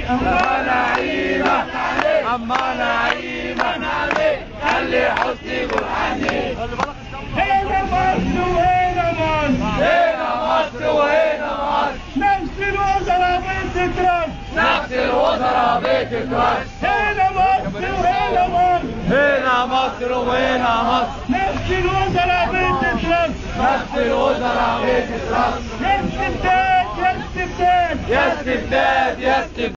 أما نعيمة أما نعيمة خلي حسني برحاني هنا مصر وهنا مصر هنا مصر وهنا مصر نفس الوزراء بتترك نفس الوزراء بتترش هنا مصر وهنا مصر هنا مصر وهنا مصر نفس الوزراء بتترك نفس الوزراء بتترش يا استبداد يا استبداد يا استبداد يا استبداد